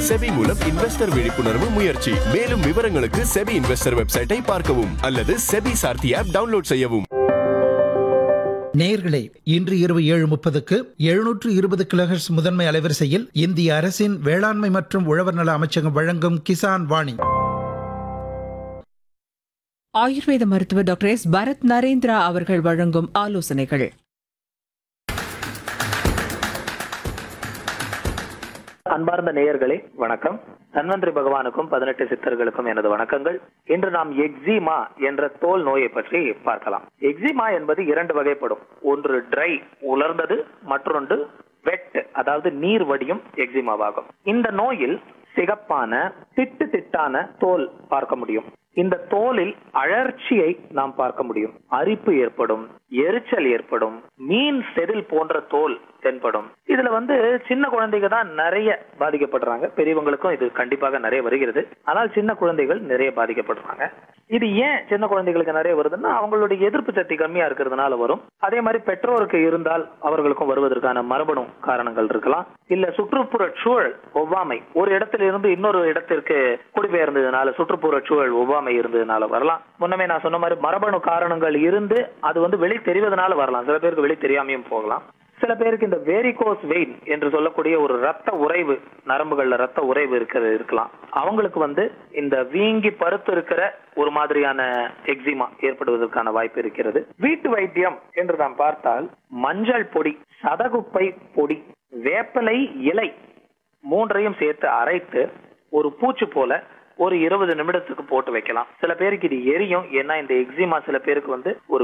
SEBI மூலம் investor விழிப்புணர்வு முயற்சி மேலும் விவரங்களுக்கு செபி இன்வெஸ்டர் வெப்சைட்டை பார்க்கவும் அல்லது செபி சார்த்தி ஆப் டவுன்லோட் செய்யவும் நேயர்களே இன்று இரவு ஏழு முப்பதுக்கு எழுநூற்று இருபது கிலோஹெர்ட்ஸ் முதன்மை அலைவரிசையில் இந்திய அரசின் வேளாண்மை மற்றும் உழவர் நல அமைச்சகம் வழங்கும் கிசான் வாணி ஆயுர்வேத மருத்துவர் டாக்டர் எஸ் பரத் நரேந்திரா அவர்கள் வழங்கும் ஆலோசனைகள் அன்பார்ந்த நேயர்களே வணக்கம் தன்வந்திரி பகவானுக்கும் பதினெட்டு சித்தர்களுக்கும் எனது வணக்கங்கள் இன்று நாம் எக்ஸிமா என்ற தோல் நோயை பற்றி பார்க்கலாம் எக்ஸிமா என்பது இரண்டு வகைப்படும் ஒன்று ட்ரை உலர்ந்தது மற்றொன்று வெட் அதாவது நீர் வடியும் எக்ஸிமாவாகும் இந்த நோயில் சிகப்பான திட்டு திட்டான தோல் பார்க்க முடியும் இந்த தோலில் அழற்சியை நாம் பார்க்க முடியும் அரிப்பு ஏற்படும் எரிச்சல் ஏற்படும் மீன் செதில் போன்ற தோல் தென்படும் இதுல வந்து சின்ன குழந்தைங்க தான் நிறைய பாதிக்கப்படுறாங்க பெரியவங்களுக்கும் இது கண்டிப்பாக நிறைய வருகிறது ஆனால் சின்ன குழந்தைகள் நிறைய பாதிக்கப்படுறாங்க இது ஏன் சின்ன குழந்தைகளுக்கு நிறைய வருதுன்னா அவங்களுடைய எதிர்ப்பு சக்தி கம்மியா இருக்கிறதுனால வரும் அதே மாதிரி பெற்றோருக்கு இருந்தால் அவர்களுக்கும் வருவதற்கான மரபணு காரணங்கள் இருக்கலாம் இல்ல சுற்றுப்புற சூழல் ஒவ்வாமை ஒரு இடத்துல இருந்து இன்னொரு இடத்திற்கு குடிபெயர்ந்ததுனால சுற்றுப்புற சூழல் ஒவ்வாமை இருந்ததுனால வரலாம் முன்னமே நான் சொன்ன மாதிரி மரபணு காரணங்கள் இருந்து அது வந்து வெளி தெரிவதனால வரலாம் சில பேருக்கு வெளி தெரியாமையும் போகலாம் சில பேருக்கு இந்த வேரிகோஸ் வெயின் என்று சொல்லக்கூடிய ஒரு ரத்த உறைவு நரம்புகள்ல ரத்த உறைவு இருக்கிறது இருக்கலாம் அவங்களுக்கு வந்து இந்த வீங்கி பருத்து இருக்கிற ஒரு மாதிரியான எக்ஸிமா ஏற்படுவதற்கான வாய்ப்பு இருக்கிறது வீட்டு வைத்தியம் என்று நாம் பார்த்தால் மஞ்சள் பொடி சதகுப்பை பொடி வேப்பலை இலை மூன்றையும் சேர்த்து அரைத்து ஒரு பூச்சு போல ஒரு இருபது நிமிடத்துக்கு போட்டு வைக்கலாம் சில பேருக்கு இது எரியும் ஏன்னா இந்த எக்ஸிமா சில பேருக்கு வந்து ஒரு